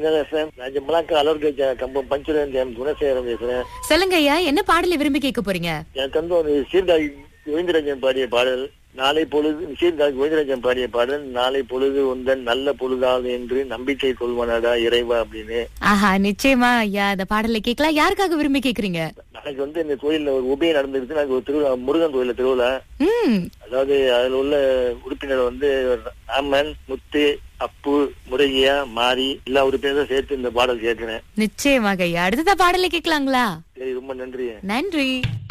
மின்னல் எஃப்எம் நான் Malacca Alor Gajah கம்பம் பஞ்சுரன் எம் குணசேகரம் பேசுறேன் சொல்லுங்க ஐயா என்ன பாடலை விரும்பி கேட்க போறீங்க எனக்கு வந்து ஒரு சீர்காழி கோவிந்தராஜன் பாடிய பாடல் நாளை பொழுது சீர்காழி கோவிந்தராஜன் பாடிய பாடல் நாளை பொழுது உந்தன் நல்ல பொழுதாது என்று நம்பிக்கை கொள்வனடா இறைவா அப்படின்னு ஆஹா நிச்சயமா ஐயா இந்த பாடலை கேட்கலாம் யாருக்காக விரும்பி கேக்குறீங்க நாளைக்கு வந்து இந்த கோயில்ல ஒரு உபயம் நடந்துருக்கு நாங்க ஒரு திருவிழா முருகன் கோயில்ல திருவிழா ம் அதாவது அதுல உள்ள உறுப்பினர் வந்து ராமன் முத்து அப்பு முருகியா மாரி எல்லா உறுப்பினரும் சேர்த்து இந்த பாடல் கேட்கிறேன் நிச்சயமாக ஐயா அடுத்ததா பாடலை கேட்கலாங்களா சரி ரொம்ப நன்றி நன்றி